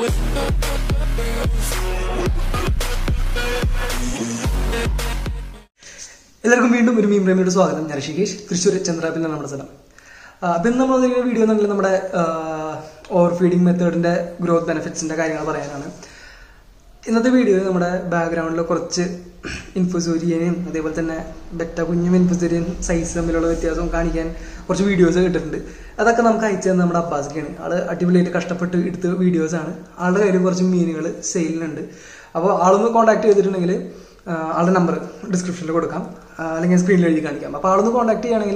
എല്ലാവർക്കും വീണ്ടും ഒരു മീൻ പ്രേമിയുടെ സ്വാഗതം ഞാൻ ഋഷികേഷ് തൃശ്ശൂർ ചന്ദ്രാപിലാണ് നമ്മുടെ സ്ഥലം ആ, അപ്പം ഇന്ന് നമ്മൾ വന്നിരിക്കുന്ന വീഡിയോ എന്നുണ്ടെങ്കിൽ നമ്മുടെ ഓവർ ഫീഡിങ് മെത്തേഡിന്റെ ഗ്രോത്ത് ബെനിഫിറ്റ്സിന്റെ കാര്യങ്ങൾ പറയാനാണ് ഇന്നത്തെ വീഡിയോ നമ്മുടെ ബാക്ക്ഗ്രൗണ്ടിൽ കുറച്ച് ഇൻഫുസൂരിയനും അതേപോലെ തന്നെ ബെറ്റ കുഞ്ഞും ഇൻഫുസൂരിയൻ സൈസ് തമ്മിലുള്ള വ്യത്യാസം കാണിക്കാൻ കുറച്ച് വീഡിയോസ് കിട്ടിയിട്ടുണ്ട് അതൊക്കെ നമുക്ക് അയച്ചു തന്നെ നമ്മുടെ അബ്ബാസിക്കാണ് ആള് അടിപൊളിയായിട്ട് കഷ്ടപ്പെട്ട് എടുത്ത വീഡിയോസ് ആണ് ആളുടെ കയ്യിൽ കുറച്ച് മീനുകൾ സെയിലിനുണ്ട് അപ്പോൾ ആളൊന്ന് കോൺടാക്ട് ചെയ്തിട്ടുണ്ടെങ്കിൽ ആ, ആളുടെ നമ്പർ ഡിസ്ക്രിപ്ഷനിൽ കൊടുക്കാം ആ, അല്ലെങ്കിൽ സ്ക്രീനിൽ എഴുതി കാണിക്കാം അപ്പോൾ ആളൊന്ന് കോൺടാക്ട് ചെയ്യുകയാണെങ്കിൽ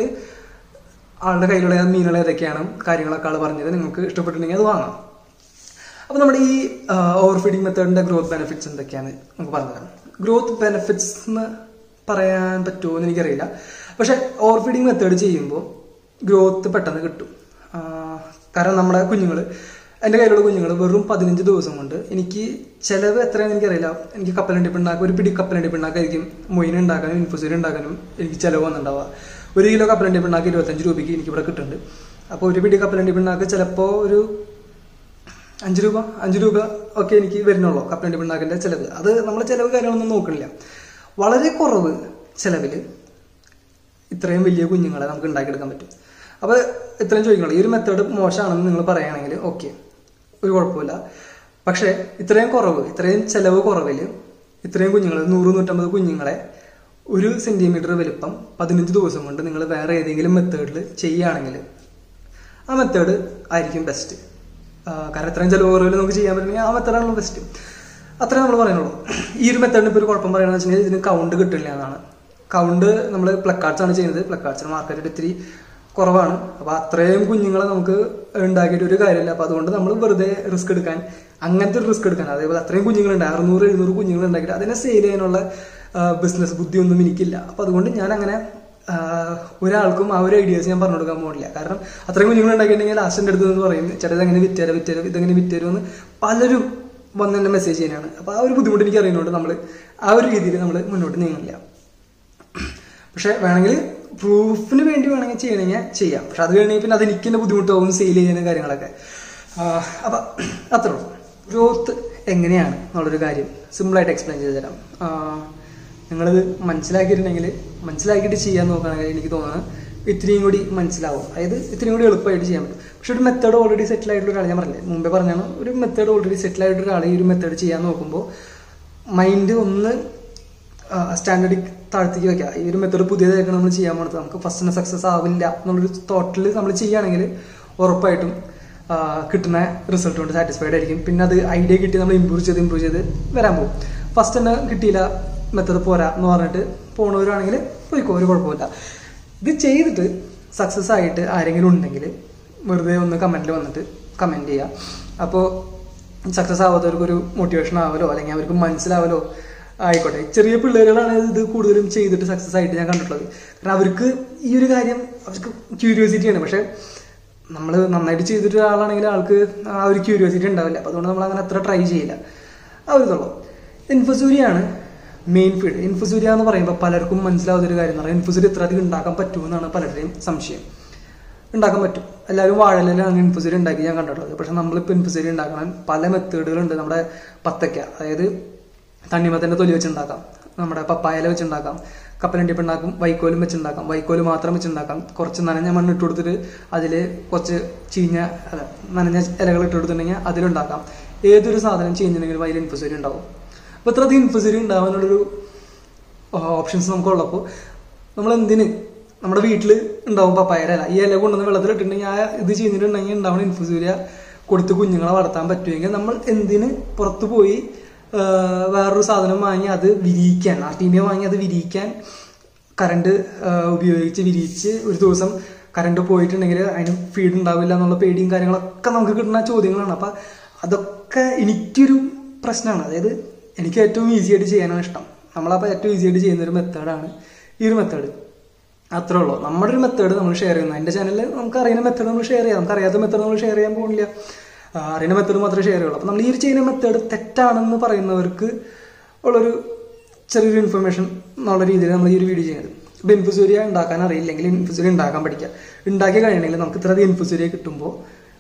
ആളുടെ കയ്യിലുള്ള മീനുകൾ ഏതൊക്കെയാണ് കാര്യങ്ങളൊക്കെ ആൾ പറഞ്ഞത് നിങ്ങൾക്ക് ഇഷ്ടപ്പെട്ടിട്ടുണ്ടെങ്കിൽ അത് വാങ്ങാം അപ്പോൾ നമ്മുടെ ഈ ഓവർ ഫീഡിങ് മെത്തേഡിന്റെ ഗ്രോത്ത് ബെനിഫിറ്റ്സ് എന്തൊക്കെയാണ് നമുക്ക് പറഞ്ഞുതരാം ഗ്രോത്ത് ബെനിഫിറ്റ്സ് എന്ന് പറയാൻ പറ്റുമോ എന്ന് എനിക്കറിയില്ല പക്ഷെ ഓവർ ഫീഡിങ് മെത്തേഡ് ചെയ്യുമ്പോൾ ഗ്രോത്ത് പെട്ടെന്ന് കിട്ടും ആ, കാരണം നമ്മുടെ കുഞ്ഞുങ്ങൾ എൻ്റെ കയ്യിലുള്ള കുഞ്ഞുങ്ങൾ വെറും പതിനഞ്ച് ദിവസം കൊണ്ട് എനിക്ക് ചിലവ് എത്രയാണെന്ന് എനിക്കറിയില്ല എനിക്ക് കപ്പലണ്ടി പിണ്ണാക്ക് ഒരു പിടി കപ്പലണ്ടി പിണ്ണാക്കായിരിക്കും മൊയിൻ ഉണ്ടാക്കാനും ഇൻഫുസൂരി ഉണ്ടാക്കാനും എനിക്ക് ചിലവ് വന്നിട്ടുണ്ടാവുക ഒരു കിലോ കപ്പലണ്ടി പിണ്ണാക്ക് ഇരുപത്തഞ്ച് രൂപയ്ക്ക് എനിക്ക് ഇവിടെ കിട്ടുന്നുണ്ട് അപ്പോൾ ഒരു പിടി കപ്പലണ്ടി പിണ്ണാക്ക് ചിലപ്പോൾ ഒരു അഞ്ച് രൂപ അഞ്ച് രൂപ ഒക്കെ എനിക്ക് വരുന്നുള്ളൂ കപ്പലണ്ടി പിണ്ണാക്കിന്റെ ചിലവ് അത് നമ്മൾ ചിലവ് കാര്യങ്ങളൊന്നും നോക്കണില്ല വളരെ കുറവ് ചിലവിൽ ഇത്രയും വലിയ കുഞ്ഞുങ്ങളെ നമുക്ക് ഉണ്ടാക്കിയെടുക്കാൻ പറ്റും അപ്പോൾ ഇത്രയും ചോദിക്കണം ഈ ഒരു മെത്തേഡ് മോശമാണെന്ന് നിങ്ങൾ പറയുകയാണെങ്കിൽ ഓക്കെ ഒരു കുഴപ്പമില്ല പക്ഷേ ഇത്രയും കുറവ് ഇത്രയും ചിലവ് കുറവിൽ ഇത്രയും കുഞ്ഞുങ്ങൾ നൂറ് നൂറ്റമ്പത് കുഞ്ഞുങ്ങളെ ഒരു സെന്റിമീറ്റർ വലുപ്പം പതിനഞ്ച് ദിവസം കൊണ്ട് നിങ്ങൾ വേറെ ഏതെങ്കിലും മെത്തേഡിൽ ചെയ്യുകയാണെങ്കിൽ ആ മെത്തേഡ് ആയിരിക്കും ബെസ്റ്റ് കാരണം ഇത്രയും ചിലവ് കുറവിൽ നമുക്ക് ചെയ്യാൻ പറ്റുമെങ്കിൽ ആ മെത്തേഡാണല്ലോ ബെസ്റ്റ് അത്രേ നമ്മൾ പറയുന്നുള്ളൂ ഈ ഒരു മെത്തേഡിന് ഇപ്പോൾ ഒരു കുഴപ്പം പറയുന്നത് വെച്ചിട്ടുണ്ടെങ്കിൽ ഇതിന് കൗണ്ട് കിട്ടില്ല എന്നാണ് കൗണ്ട് നമ്മൾ പ്ലക്കാർഡ്സ് ആണ് ചെയ്യുന്നത് പ്ലക്കാർഡ്സിന് മാർക്കറ്റിൽ ഇത്തിരി കുറവാണ് അപ്പോൾ അത്രയും കുഞ്ഞുങ്ങളെ നമുക്ക് ഉണ്ടാക്കിയിട്ട് ഒരു കാര്യമില്ല അപ്പോൾ അതുകൊണ്ട് നമ്മൾ വെറുതെ റിസ്ക് എടുക്കാൻ അങ്ങനത്തെ ഒരു റിസ്ക് എടുക്കാൻ അതേപോലെ അത്രയും കുഞ്ഞുങ്ങളുണ്ട് അറുന്നൂറ് എഴുന്നൂറ് കുഞ്ഞുങ്ങൾ ഉണ്ടാക്കിയിട്ട് അതിനെ സെയിൽ ചെയ്യാനുള്ള ബിസിനസ് ബുദ്ധിയൊന്നും എനിക്കില്ല അപ്പോൾ അതുകൊണ്ട് ഞാൻ അങ്ങനെ ആഹ് ഒരാൾക്കും ആ ഒരു ഐഡിയാസ് ഞാൻ പറഞ്ഞു കൊടുക്കാൻ പോകില്ല കാരണം അത്രയും കുഞ്ഞുങ്ങൾ ഉണ്ടാക്കിയിട്ടുണ്ടെങ്കിൽ ലാസ്റ്റിൻ്റെ അടുത്ത് എന്ന് പറയും ചേട്ടൻ എങ്ങനെ വിറ്റേരം വിറ്റേരം ഇതെങ്ങനെ വിറ്റേരും എന്ന് പലരും വന്ന് എന്നെ മെസ്സേജ് ചെയ്യാനാണ് അപ്പോൾ ആ ഒരു ബുദ്ധിമുട്ട് എനിക്ക് അറിയുന്നതുകൊണ്ട് നമ്മൾ ആ ഒരു രീതിയിൽ നമ്മൾ മുന്നോട്ട് നീങ്ങില്ല പക്ഷെ വേണമെങ്കിൽ പ്രൂഫിന് വേണ്ടി വേണമെങ്കിൽ ചെയ്യണമെങ്കിൽ ചെയ്യാം പക്ഷെ അത് കഴിഞ്ഞാൽ പിന്നെ അത് എനിക്ക് തന്നെ ബുദ്ധിമുട്ടാവും സെയിൽ ചെയ്യുന്ന കാര്യങ്ങളൊക്കെ ആഹ് അപ്പൊ അത്രേ ഉള്ളൂ ഗ്രോത്ത് എങ്ങനെയാണ് എന്നുള്ളൊരു കാര്യം സിമ്പിളായിട്ട് എക്സ്പ്ലെയിൻ ചെയ്ത് തരാം ആഹ് നിങ്ങളിത് മനസ്സിലാക്കിയിട്ടുണ്ടെങ്കിൽ മനസ്സിലാക്കിയിട്ട് ചെയ്യാൻ നോക്കുകയാണെങ്കിൽ എനിക്ക് തോന്നുന്നത് ഇത്രയും കൂടി മനസ്സിലാവും അതായത് ഇത്രയും കൂടി എളുപ്പമായിട്ട് ചെയ്യാൻ പറ്റും പക്ഷെ ഒരു മെത്തേഡ് ഓൾറെഡി സെറ്റിൽ ആയിട്ടുള്ള ഒരാൾ ഞാൻ പറഞ്ഞില്ലേ മുമ്പേ പറഞ്ഞാണ് ഒരു മെത്തേഡ് ഓൾറെഡി സെറ്റിൽ ആയിട്ട് ഒരാൾ ഈ ഒരു മെത്തേഡ് ചെയ്യാൻ നോക്കുമ്പോൾ മൈൻഡ് ഒന്ന് സ്റ്റാൻഡേർഡ് താഴ്ത്തിക്ക് വെക്കുക ഈ ഒരു മെത്തേഡ് പുതിയതായിട്ട് നമ്മൾ ചെയ്യാൻ പോകുന്നത് നമുക്ക് ഫസ്റ്റ് തന്നെ സക്സസ് ആവില്ല എന്നുള്ളൊരു തോട്ടിൽ നമ്മൾ ചെയ്യുകയാണെങ്കിൽ ഉറപ്പായിട്ടും ആ, കിട്ടുന്ന റിസൾട്ട് കൊണ്ട് സാറ്റിസ്ഫൈഡ് ആയിരിക്കും പിന്നെ അത് ഐഡിയ കിട്ടി നമ്മൾ ഇമ്പ്രൂവ് ചെയ്ത് ഇമ്പ്രൂവ് ചെയ്ത് വരാൻ പോകും ഫസ്റ്റ് തന്നെ കിട്ടിയില്ല മെത്തേഡ് പോരാ എന്ന് പറഞ്ഞിട്ട് പോണവരാണെങ്കിൽ പോയിക്കോ ഒരു കുഴപ്പമില്ല ഇത് ചെയ്തിട്ട് സക്സസ് ആയിട്ട് ആരെങ്കിലും ഉണ്ടെങ്കിൽ വെറുതെ ഒന്ന് കമൻറ്റിൽ വന്നിട്ട് കമൻറ്റ് ചെയ്യുക അപ്പോൾ സക്സസ് ആവാത്തവർക്ക് ഒരു മോട്ടിവേഷൻ ആവലോ അല്ലെങ്കിൽ അവർക്ക് മനസ്സിലാവലോ ആയിക്കോട്ടെ ചെറിയ പിള്ളേരുകളാണ് ഇത് കൂടുതലും ചെയ്തിട്ട് സക്സസ് ആയിട്ട് ഞാൻ കണ്ടിട്ടുള്ളത് കാരണം അവർക്ക് ഈ ഒരു കാര്യം അവർക്ക് ക്യൂരിയോസിറ്റിയാണ് പക്ഷെ നമ്മൾ നന്നായിട്ട് ചെയ്തിട്ട് ഒരാളാണെങ്കിൽ ആൾക്ക് ആ ഒരു ക്യൂരിയോസിറ്റി ഉണ്ടാവില്ല അപ്പോൾ അതുകൊണ്ട് നമ്മൾ അങ്ങനെ അത്ര ട്രൈ ചെയ്യില്ല ആ ഒരു ഇതുള്ളൂ ഇൻഫസൂരിയാണ് മെയിൻ ഫീഡ് ഇൻഫസൂരിയ എന്ന് പറയുമ്പോൾ പലർക്കും മനസ്സിലാവുന്ന ഒരു കാര്യം എന്ന് പറഞ്ഞാൽ ഇൻഫസൂരി ഇത്ര അധികം ഉണ്ടാക്കാൻ പറ്റുമെന്നാണ് പലരുടെയും സംശയം ഉണ്ടാക്കാൻ പറ്റും എല്ലാവരും വാഴലിലാണ് ഇൻഫുസരി ഉണ്ടാക്കി ഞാൻ കണ്ടിട്ടുള്ളത് പക്ഷെ നമ്മളിപ്പോൾ ഇൻഫുസരി ഉണ്ടാക്കാൻ പല മെത്തേഡുകളുണ്ട് നമ്മുടെ പത്തക്ക അതായത് തണ്ണിമത്തൻ്റെ തൊലി വെച്ചുണ്ടാക്കാം നമ്മുടെ പപ്പായല വെച്ചുണ്ടാക്കാം കപ്പലണ്ടി ഉണ്ടാക്കും വൈക്കോലും വെച്ചുണ്ടാക്കാം വൈക്കോല് മാത്രം വെച്ചുണ്ടാക്കാം കുറച്ച് നനഞ്ഞ മണ്ണ് ഇട്ട് കൊടുത്തിട്ട് അതിൽ കുറച്ച് ചീഞ്ഞ അല്ല നനഞ്ഞ ഇലകൾ ഇട്ട് കൊടുത്തിട്ടുണ്ടെങ്കിൽ അതിലുണ്ടാക്കാം ഏതൊരു സാധനം ചീഞ്ഞിട്ടുണ്ടെങ്കിലും അതിൽ ഇൻഫുസരി ഉണ്ടാവും അപ്പോൾ ഇത്രയധികം ഇൻഫുസരി ഉണ്ടാവാനുള്ളൊരു ഓപ്ഷൻസ് നമുക്കുള്ളപ്പോൾ നമ്മൾ എന്തിന് നമ്മുടെ വീട്ടിൽ ഉണ്ടാവും പപ്പായര ഇല ഈ ഇല കൊണ്ടുവന്ന് വെള്ളത്തിലിട്ടുണ്ടെങ്കിൽ ആ ഇത് ചെയ്തിട്ടുണ്ടെങ്കിൽ ഉണ്ടാവുന്ന ഇൻഫുസൂര്യ കൊടുത്ത് കുഞ്ഞുങ്ങളെ വളർത്താൻ പറ്റുമെങ്കിൽ നമ്മൾ എന്തിന് പുറത്തു പോയി ആ, വേറൊരു സാധനം വാങ്ങി അത് വിരിയിക്കാൻ ആർട്ടീമിയ വാങ്ങി അത് വിരിയിക്കാൻ കറണ്ട് ഉപയോഗിച്ച് വിരിയിച്ച് ഒരു ദിവസം കറണ്ട് പോയിട്ടുണ്ടെങ്കിൽ അതിന് ഫീഡ് ഉണ്ടാവില്ല എന്നുള്ള പേടിയും കാര്യങ്ങളൊക്കെ നമുക്ക് കിട്ടുന്ന ചോദ്യങ്ങളാണ് അപ്പം അതൊക്കെ എനിക്കൊരു പ്രശ്നമാണ് അതായത് എനിക്ക് ഏറ്റവും ഈസി ആയിട്ട് ചെയ്യാനാണ് ഇഷ്ടം നമ്മളപ്പോൾ ഏറ്റവും ഈസി ആയിട്ട് ചെയ്യുന്ന ഒരു മെത്തേഡാണ് ഈ ഒരു മെത്തേഡ് അത്രേ ഉള്ളൂ നമ്മുടെ ഒരു മെത്തേഡ് നമ്മൾ ഷെയർ ചെയ്യുന്നത് എൻ്റെ ചാനലിൽ നമുക്ക് അറിയുന്ന മെത്തേഡ് നമ്മൾ ഷെയർ ചെയ്യാം നമുക്ക് അറിയാത്ത മെത്തേഡ് നമ്മൾ ഷെയർ ചെയ്യാൻ പോകുന്നില്ല ആ, അറിയുന്ന മെത്തേഡ് മാത്രമേ ഷെയർ ചെയ്യുള്ളൂ അപ്പോൾ നമ്മൾ ഈ ഒരു ചെയ്യുന്ന മെത്തേഡ് തെറ്റാണെന്ന് പറയുന്നവർക്ക് ഉള്ളൊരു ചെറിയൊരു ഇൻഫർമേഷൻ എന്നുള്ള രീതിയിൽ നമ്മൾ ഈ ഒരു വീഡിയോ ചെയ്യുന്നത് ഇപ്പോൾ ഇൻഫുസൂരിയ ഉണ്ടാക്കാൻ അറിയില്ലെങ്കിൽ ഇൻഫുസൂരിയ ഉണ്ടാക്കാൻ പഠിക്കുക ഉണ്ടാക്കി കഴിയണമെങ്കിൽ നമുക്ക് ഇത്ര ഇൻഫുസൂരിയ കിട്ടുമ്പോൾ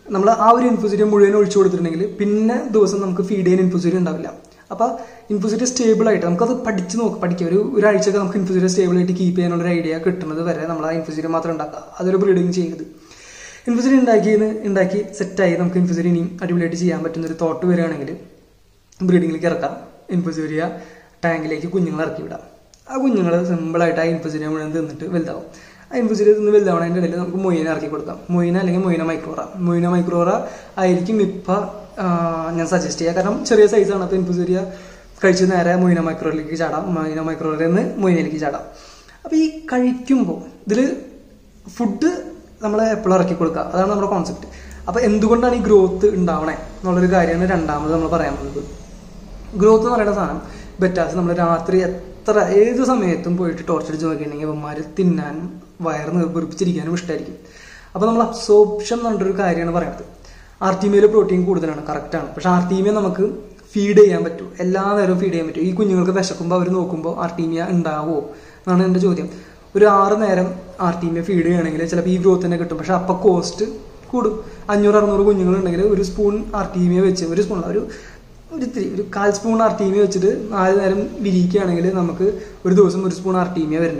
നമ്മൾ ആ ഒരു ഇൻഫ്യൂസിരി മുഴുവൻ ഒഴിച്ചു കൊടുത്തിട്ടുണ്ടെങ്കിൽ പിന്നെ ദിവസം നമുക്ക് ഫീഡ് ചെയ്യാൻ ഇൻഫ്യൂസിരി ഉണ്ടാവില്ല അപ്പോൾ ഇൻഫ്യൂസിരി സ്റ്റേബിൾ ആയിട്ട് നമുക്കത് പഠിച്ച് നോക്കാം പഠിക്കാം ഒരു ഒരാഴ്ചയൊക്കെ നമുക്ക് ഇൻഫ്യൂസിരി സ്റ്റേബിൾ ആയിട്ട് കീപ്പ് ചെയ്യാനുള്ള ഒരു ഐഡിയ കിട്ടുന്നത് വരെ നമ്മൾ ആ ഇൻഫ്യൂസിരി മാത്രം ഉണ്ടാക്കുക അതൊരു ബ്രീഡിങ് ചെയ്യരുത് ഇൻഫ്യൂസിരി ഉണ്ടാക്കി ഉണ്ടാക്കി സെറ്റായി നമുക്ക് ഇൻഫ്യൂസിരി ഇനിയും അടിപൊളിയായിട്ട് ചെയ്യാൻ പറ്റുന്ന ഒരു തോട്ട് വരികയാണെങ്കിൽ ബ്രീഡിങ്ങിലേക്ക് ഇറക്കാം ഇൻഫ്യൂസിരിയ ടാങ്കിലേക്ക് കുഞ്ഞുങ്ങളെ ഇറക്കി വിടാം ആ കുഞ്ഞുങ്ങൾ സിമ്പിളായിട്ട് ആ ഇൻഫ്യൂസിരിയ മുഴുവൻ തിന്നിട്ട് വലുതാവും ആ ഇൻഫ്യൂസിരിയ തിന്ന് വലുതാവണതിൻ്റെ ഇടയിൽ നമുക്ക് മൊയിനെ ഇറക്കി കൊടുക്കാം മൊയിന അല്ലെങ്കിൽ മൊയിന മൈക്രോറ മൊയിന മൈക്രോറ ആയിരിക്കും ഇപ്പം ഞാൻ സജസ്റ്റ് ചെയ്യുക കാരണം ചെറിയ സൈസാണ് അപ്പോൾ ഇൻഫ്യൂസിരിയ കഴിച്ച് നേരെ മൊയിന മൈക്രോയിലേക്ക് ചാടാം മൊയിന മൈക്രോയിൽ നിന്ന് മൊയിനയിലേക്ക് ചാടാം അപ്പോൾ ഈ കഴിക്കുമ്പോൾ ഇതിൽ ഫുഡ് നമ്മൾ എപ്പോഴും ഇറക്കി കൊടുക്കുക അതാണ് നമ്മുടെ കോൺസെപ്റ്റ് അപ്പോൾ എന്തുകൊണ്ടാണ് ഈ ഗ്രോത്ത് ഉണ്ടാവണേ എന്നുള്ളൊരു കാര്യമാണ് രണ്ടാമത് നമ്മൾ പറയാൻ പോകുന്നത് ഗ്രോത്ത് എന്ന് പറയുന്ന സാധനം ബെറ്റാസ് നമ്മൾ രാത്രി എത്ര ഏത് സമയത്തും പോയിട്ട് ടോർച്ച് അടിച്ച് നോക്കിയിട്ടുണ്ടെങ്കിൽ അവന്മാർ തിന്നാനും വയറ് നിർബന്ധിച്ചിരിക്കാനും ഇഷ്ടമായിരിക്കും അപ്പോൾ നമ്മൾ അബ്സോർപ്ഷൻ എന്ന് പറഞ്ഞൊരു കാര്യമാണ് പറയുന്നത് ആർട്ടിമിയയിൽ പ്രോട്ടീൻ കൂടുതലാണ് കറക്റ്റാണ് പക്ഷെ ആർട്ടിമിയ നമുക്ക് ഫീഡ് ചെയ്യാൻ പറ്റും എല്ലാ നേരവും ഫീഡ് ചെയ്യാൻ പറ്റും ഈ കുഞ്ഞുങ്ങൾക്ക് വിശക്കുമ്പോൾ അവർ നോക്കുമ്പോൾ ആർട്ടീമിയ ഉണ്ടാവുമോ എന്നാണ് എൻ്റെ ചോദ്യം ഒരു ആറ് നേരം ആർട്ടീമിയ ഫീഡ് ചെയ്യുകയാണെങ്കിൽ ചിലപ്പോൾ ഈ ഗ്രോത്ത് തന്നെ കിട്ടും പക്ഷെ അപ്പോൾ കോസ്റ്റ് കൂടും അഞ്ഞൂറ് അറുന്നൂറ് കുഞ്ഞുങ്ങളുണ്ടെങ്കിൽ ഒരു സ്പൂൺ ആർട്ടീമിയ വെച്ച് ഒരു സ്പൂൺ ഒരു ഒരു ഇത്തിരി ഒരു കാൽ സ്പൂൺ ആർട്ടീമിയ വെച്ചിട്ട് നാല് നേരം വിരിയിക്കുകയാണെങ്കിൽ നമുക്ക് ഒരു ദിവസം ഒരു സ്പൂൺ ആർട്ടീമിയ വരുന്നു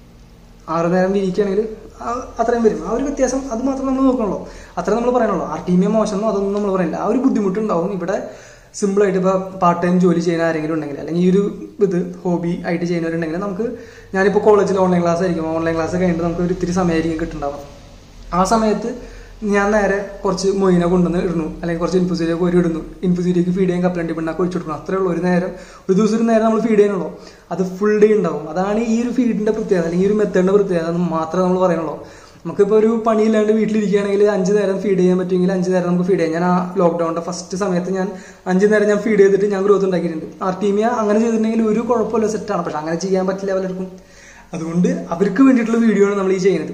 ആറ് നേരം വിരിക്കുകയാണെങ്കിൽ അത്രയും വരും ആ ഒരു വ്യത്യാസം അത് മാത്രം നമ്മൾ നോക്കണല്ലോ അത്ര നമ്മൾ പറയണല്ലോ ആർട്ടീമിയ മോശമെന്നോ അതൊന്നും നമ്മൾ പറയില്ല ആ ഒരു ബുദ്ധിമുട്ടുണ്ടാവും ഇവിടെ സിമ്പിളായിട്ട് ഇപ്പോൾ പാർട്ട് ടൈം ജോലി ചെയ്യുന്ന ആരെങ്കിലും ഉണ്ടെങ്കിൽ അല്ലെങ്കിൽ ഈ ഒരു ഇത് ഹോബി ആയിട്ട് ചെയ്യുന്നവരുണ്ടെങ്കിൽ നമുക്ക് ഞാനിപ്പോൾ കോളേജിൽ ഓൺലൈൻ ക്ലാസ് ആയിരിക്കും ഓൺലൈൻ ക്ലാസ് കഴിഞ്ഞിട്ട് നമുക്ക് ഒരു ഇത്തിരി സമയമായിരിക്കും കിട്ടുന്നുണ്ടാവും ആ സമയത്ത് ഞാൻ നേരെ കുറച്ച് മൊയിന കൊണ്ടുവന്ന് ഇടുന്നു അല്ലെങ്കിൽ കുറച്ച് ഇൻഫുസീരിയ കോരി ഇടുന്നു ഇൻഫുസീരിയക്ക് ഫീഡ് ചെയ്യാൻ കപ്പലണ്ടി പിണ്ണാക്ക് ഒഴിച്ചു കൊടുക്കണം അത്രേ ഉള്ളൂ ഒരു നേരം ഒരു ദിവസം ഒരു നേരം നമ്മൾ ഫീഡ് ചെയ്യാനുള്ളൂ അത് ഫുൾ ഡേ ഉണ്ടാവും അതാണ് ഈ ഒരു ഫീഡിന്റെ പ്രത്യേകത അല്ലെങ്കിൽ ഈ ഒരു മെത്തേഡിന്റെ പ്രത്യേകത എന്ന് മാത്രമേ നമ്മൾ പറയുന്നുള്ളൂ നമുക്കിപ്പോൾ ഒരു പണിയില്ലാണ്ട് വീട്ടിലിരിക്കുകയാണെങ്കിൽ അഞ്ച് നേരം ഫീഡ് ചെയ്യാൻ പറ്റുമെങ്കിൽ അഞ്ച് നേരം നമുക്ക് ഫീഡ് ചെയ്യാം ഞാൻ ആ ലോക്ക്ഡൌണിന്റെ ഫസ്റ്റ് സമയത്ത് ഞാൻ അഞ്ച് നേരം ഞാൻ ഫീഡ് ചെയ്തിട്ട് ഞാൻ ഗ്രോത്ത് ഉണ്ടാക്കിയിട്ടുണ്ട് ആർട്ടീമിയ അങ്ങനെ ചെയ്തിട്ടുണ്ടെങ്കിൽ ഒരു കുഴപ്പമില്ല സെറ്റാണ് പക്ഷെ അങ്ങനെ ചെയ്യാൻ പറ്റില്ല പലർക്കും അതുകൊണ്ട് അവർക്ക് വേണ്ടിയിട്ടുള്ള വീഡിയോ ആണ് നമ്മൾ ഈ ചെയ്യുന്നത്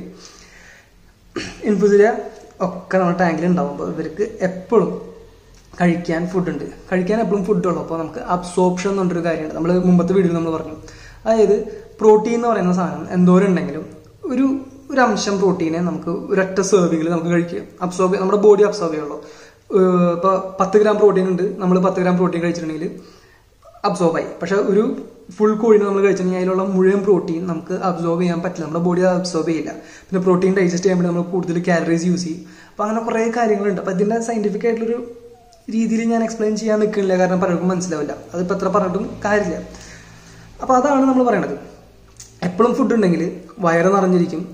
ഇൻഫുസിരിയ ഒക്കെ നമ്മുടെ ടാങ്കിൽ ഉണ്ടാവുമ്പോൾ ഇവർക്ക് എപ്പോഴും കഴിക്കാൻ ഫുഡുണ്ട് കഴിക്കാൻ എപ്പോഴും ഫുഡ് ഉള്ളപ്പോൾ നമുക്ക് അബ്സോർപ്ഷൻ എന്ന് പറഞ്ഞൊരു കാര്യമുണ്ട് നമ്മൾ മുമ്പത്തെ വീഡിയോയിൽ നമ്മൾ പറഞ്ഞു അതായത് പ്രോട്ടീൻ എന്ന് പറയുന്ന സാധനം എന്തോരം ഉണ്ടെങ്കിലും ഒരു ഒരു അംശം പ്രോട്ടീനെ നമുക്ക് ഒരൊറ്റ സെർവിങ്ങിൽ നമുക്ക് കഴിക്കുക അബ്സോർബ് നമ്മുടെ ബോഡി അബ്സോർബ് ചെയ്യുള്ളൂ ഇപ്പോൾ പത്ത് ഗ്രാം പ്രോട്ടീൻ ഉണ്ട് നമ്മൾ പത്ത് ഗ്രാം പ്രോട്ടീൻ കഴിച്ചിട്ടുണ്ടെങ്കിൽ അബ്സോർബ് ആയി പക്ഷെ ഒരു ഫുൾ കോഴിനെ നമ്മൾ കഴിച്ചിട്ടുണ്ടെങ്കിൽ അതിലുള്ള മുഴുവൻ പ്രോട്ടീൻ നമുക്ക് അബ്സോർബ് ചെയ്യാൻ പറ്റില്ല നമ്മുടെ ബോഡി അബ്സോർബ് ചെയ്യില്ല പിന്നെ പ്രോട്ടീൻ ഡൈജസ്റ്റ് ചെയ്യാൻ വേണ്ടി നമ്മൾ കൂടുതൽ കാലറീസ് യൂസ് ചെയ്യും അപ്പോൾ അങ്ങനെ കുറേ കാര്യങ്ങളുണ്ട് അപ്പോൾ ഇതിൻ്റെ സയൻറ്റിഫിക് ആയിട്ടുള്ളൊരു രീതിയിൽ ഞാൻ എക്സ്പ്ലെയിൻ ചെയ്യാൻ നിൽക്കുന്നില്ല കാരണം പലർക്കും മനസ്സിലാവില്ല അതിപ്പോൾ എത്ര പറഞ്ഞിട്ടും കാര്യമില്ല അപ്പോൾ അതാണ് നമ്മൾ പറയണത് എപ്പോഴും ഫുഡ് ഉണ്ടെങ്കിൽ വയറ് നിറഞ്ഞിരിക്കും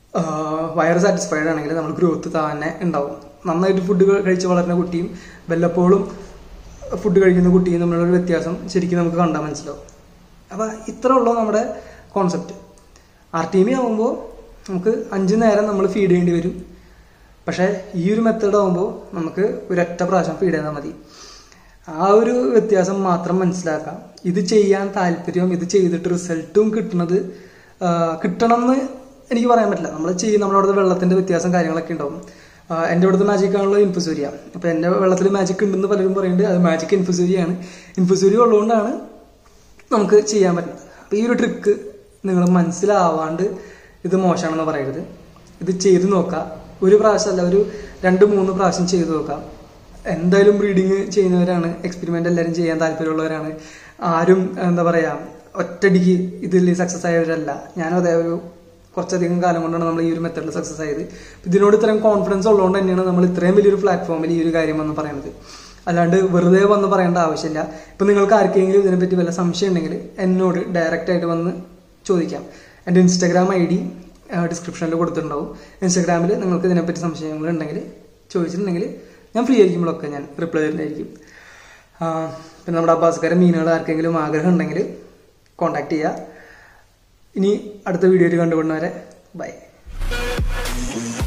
വയറ് സാറ്റിസ്ഫൈഡ് ആണെങ്കിൽ നമ്മൾ ഗ്രോത്ത് തന്നെ ഉണ്ടാവും നന്നായിട്ട് ഫുഡ് കഴിച്ച് വളരുന്ന കുട്ടിയും വല്ലപ്പോഴും ഫുഡ് കഴിക്കുന്ന കുട്ടിയും തമ്മിലുള്ള ഒരു വ്യത്യാസം ശരിക്കും നമുക്ക് കണ്ടാൽ മനസ്സിലാവും അപ്പോൾ ഇത്ര ഉള്ളൂ നമ്മുടെ കോൺസെപ്റ്റ് ആർ ടി എം ആകുമ്പോൾ നമുക്ക് അഞ്ച് നേരം നമ്മൾ ഫീഡ് ചെയ്യേണ്ടി വരും പക്ഷേ ഈ ഒരു മെത്തേഡ് ആകുമ്പോൾ നമുക്ക് ഒരൊറ്റ പ്രാവശ്യം ഫീഡ് ചെയ്താൽ മതി ആ ഒരു വ്യത്യാസം മാത്രം മനസ്സിലാക്കാം ഇത് ചെയ്യാൻ താല്പര്യവും ഇത് ചെയ്തിട്ട് റിസൾട്ടും കിട്ടുന്നത് കിട്ടണം എന്ന് എനിക്ക് പറയാൻ പറ്റില്ല നമ്മൾ ചെയ്യും നമ്മുടെ അവിടുത്തെ വെള്ളത്തിന്റെ വ്യത്യാസം കാര്യങ്ങളൊക്കെ ഉണ്ടാവും എൻ്റെ ഇവിടുത്തെ മാജിക് ആണല്ലോ ഇൻഫുസൂരിയ അപ്പോൾ എൻ്റെ വെള്ളത്തിൽ മാജിക് ഉണ്ടെന്ന് പലരും പറയുന്നുണ്ട് അത് മാജിക് ഇൻഫുസൂരിയാണ് ഇൻഫുസൂരി ഉള്ളതുകൊണ്ടാണ് നമുക്ക് ചെയ്യാൻ പറ്റുന്നത് അപ്പോൾ ഈ ഒരു ട്രിക്ക് നിങ്ങൾ മനസ്സിലാവാണ്ട് ഇത് മോശമാണെന്ന് പറയരുത് ഇത് ചെയ്ത് നോക്കുക ഒരു പ്രാവശ്യം അല്ല ഒരു രണ്ട് മൂന്ന് പ്രാവശ്യം ചെയ്ത് നോക്കാം എന്തായാലും ബ്രീഡിങ് ചെയ്യുന്നവരാണ് എക്സ്പെരിമെന്റ് എല്ലാവരും ചെയ്യാൻ താല്പര്യമുള്ളവരാണ് ആരും എന്താ പറയാ ഒറ്റടിക്ക് ഇതിൽ സക്സസ് ആയവരല്ല ഞാനും അതേ ഒരു കുറച്ചധികം കാലം കൊണ്ടാണ് നമ്മൾ ഈ ഒരു മെത്തഡിൽ സക്സസ് ആയത് ഇതിനോട് ഇത്രയും കോൺഫിഡൻസ് ഉള്ളതുകൊണ്ട് തന്നെയാണ് നമ്മൾ ഇത്രയും വലിയൊരു പ്ലാറ്റ്ഫോമിൽ ഈ ഒരു കാര്യം വന്ന് പറയുന്നത് അല്ലാണ്ട് വെറുതെ വന്ന് പറയേണ്ട ആവശ്യമില്ല ഇപ്പൊ നിങ്ങൾക്ക് ആർക്കെങ്കിലും ഇതിനെപ്പറ്റി വല്ല സംശയം ഉണ്ടെങ്കിൽ എന്നോട് ഡയറക്റ്റ് ആയിട്ട് വന്ന് ചോദിക്കാം എൻ്റെ ഇൻസ്റ്റാഗ്രാം ഐ ഡി ഡിസ്ക്രിപ്ഷനിൽ കൊടുത്തിട്ടുണ്ടാവും ഇൻസ്റ്റാഗ്രാമിൽ നിങ്ങൾക്ക് ഇതിനെപ്പറ്റി സംശയങ്ങൾ ഉണ്ടെങ്കിൽ ചോദിച്ചിട്ടുണ്ടെങ്കിൽ ഞാൻ ഫ്രീ ആയിരിക്കുമ്പോഴൊക്കെ ഞാൻ റിപ്ലൈ തരുന്നതായിരിക്കും പിന്നെ നമ്മുടെ അബ്ബാസ്കാരൻ മീനുകൾ ആർക്കെങ്കിലും ആഗ്രഹം ഉണ്ടെങ്കിൽ കോണ്ടാക്ട് ചെയ്യുക ഇനി അടുത്ത വീഡിയോയിൽ കണ്ടുകൊണ്ടുവരെ ബൈ